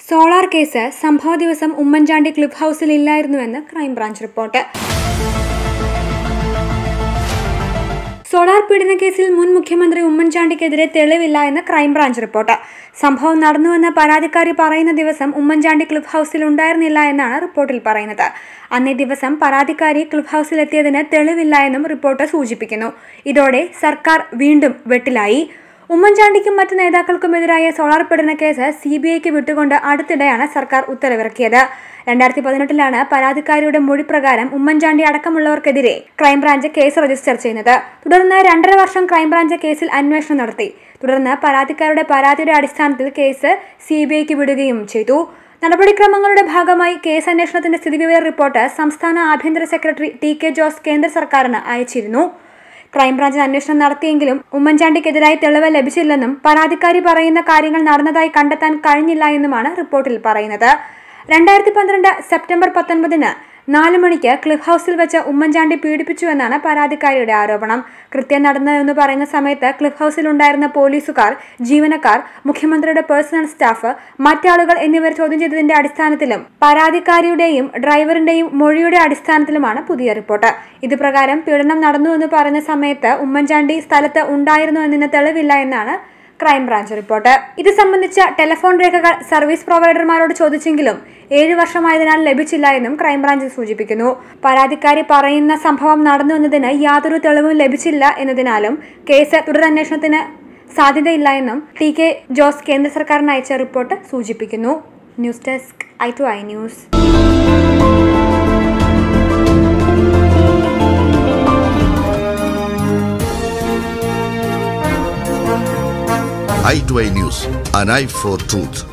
Solar case സംഭവ ദിവസം Oommen Chandy cliff ഹൗസിൽ ഇല്ലായിരുന്നുവെന്ന് ക്രൈംബ്രാഞ്ച് റിപ്പോർട്ട് സോളാർ പീഡന കേസിൽ മുൻ മുഖ്യമന്ത്രി ഉമ്മൻചാണ്ടിക്കെതിരെ തെളിവില്ല എന്ന് ക്രൈംബ്രാഞ്ച് റിപ്പോർട്ട് സംഭവം നടന്നുവെന്ന് പരാതിക്കാരി പറയുന്ന ദിവസം ഉമ്മൻചാണ്ടി ക്ലിഫ് ഹൗസിൽ ഉണ്ടായിരുന്നില്ല എന്നാണ് റിപ്പോർട്ടിൽ പറയുന്നത് അന്നേ ദിവസം പരാതിക്കാരി ക്ലിഫ് ഹൗസിലെത്തിയതിന് തെളിവില്ല എന്നും റിപ്പോർട്ട് സൂചിപ്പിക്കുന്നു ഇതോടെ സർക്കാർ വീണ്ടും വെട്ടിലായി ഉമ്മൻചാണ്ടിക്കും മറ്റ് നേതാക്കൾക്കുമെതിരായ സോളാർ പീഡന കേസ് സി ബി ഐക്ക് വിട്ടുകൊണ്ട് അടുത്തിടെയാണ് സർക്കാർ ഉത്തരവിറക്കിയത് രണ്ടായിരത്തി പതിനെട്ടിലാണ് പരാതിക്കാരിയുടെ മൊഴി പ്രകാരം ഉമ്മൻചാണ്ടി അടക്കമുള്ളവർക്കെതിരെ ക്രൈംബ്രാഞ്ച് കേസ് രജിസ്റ്റർ ചെയ്യുന്നത് തുടർന്ന് രണ്ടര വർഷം ക്രൈംബ്രാഞ്ച് കേസിൽ അന്വേഷണം നടത്തി തുടർന്ന് പരാതിക്കാരുടെ പരാതിയുടെ അടിസ്ഥാനത്തിൽ കേസ് സി ബി ഐക്ക് വിടുകയും ചെയ്തു നടപടിക്രമങ്ങളുടെ ഭാഗമായി കേസ് അന്വേഷണത്തിന്റെ സ്ഥിതിവിവര റിപ്പോർട്ട് സംസ്ഥാന ആഭ്യന്തര സെക്രട്ടറി ടി കെ ജോസ് കേന്ദ്ര സർക്കാരിന് അയച്ചിരുന്നു ക്രൈംബ്രാഞ്ചിൽ അന്വേഷണം നടത്തിയെങ്കിലും ഉമ്മൻചാണ്ടിക്കെതിരായി തെളിവ് ലഭിച്ചില്ലെന്നും പരാതിക്കാരി പറയുന്ന കാര്യങ്ങൾ നടന്നതായി കണ്ടെത്താൻ കഴിഞ്ഞില്ല എന്നുമാണ് റിപ്പോർട്ടിൽ പറയുന്നത് രണ്ടായിരത്തി പന്ത്രണ്ട് സെപ്റ്റംബർ പത്തൊൻപതിന് നാല് മണിക്ക് ക്ലിഫ് ഹൗസിൽ വെച്ച് ഉമ്മൻചാണ്ടി പീഡിപ്പിച്ചുവെന്നാണ് പരാതിക്കാരിയുടെ ആരോപണം കൃത്യം നടന്നതെന്ന് പറയുന്ന സമയത്ത് ക്ലിഫ് ഹൗസിൽ ഉണ്ടായിരുന്ന പോലീസുകാർ ജീവനക്കാർ മുഖ്യമന്ത്രിയുടെ പേഴ്സണൽ സ്റ്റാഫ് മറ്റാളുകൾ എന്നിവർ ചോദ്യം ചെയ്തതിന്റെ അടിസ്ഥാനത്തിലും പരാതിക്കാരിയുടെയും ഡ്രൈവറിന്റെയും മൊഴിയുടെ അടിസ്ഥാനത്തിലുമാണ് പുതിയ റിപ്പോർട്ട് ഇത് പ്രകാരം പീഡനം നടന്നുവെന്ന് പറയുന്ന സമയത്ത് ഉമ്മൻചാണ്ടി സ്ഥലത്ത് ഉണ്ടായിരുന്നു എന്നതിന് തെളിവില്ല എന്നാണ് ക്രൈംബ്രാഞ്ച് റിപ്പോർട്ട് ഇത് സംബന്ധിച്ച ടെലിഫോൺ രേഖകൾ സർവീസ് പ്രൊവൈഡർമാരോട് ചോദിച്ചെങ്കിലും ഏഴ് വർഷമായതിനാൽ ലഭിച്ചില്ല എന്നും ക്രൈംബ്രാഞ്ച് സൂചിപ്പിക്കുന്നു പരാതിക്കാരി പറയുന്ന സംഭവം നടന്നു എന്നതിന് യാതൊരു തെളിവും ലഭിച്ചില്ല എന്നതിനാലും കേസ് തുടരന്വേഷണത്തിന് സാധ്യതയില്ല എന്നും ടി കെ ജോസ് കേന്ദ്ര സർക്കാരിന് അയച്ച റിപ്പോർട്ട് സൂചിപ്പിക്കുന്നു news desk I two I news i2i News, an eye for truth.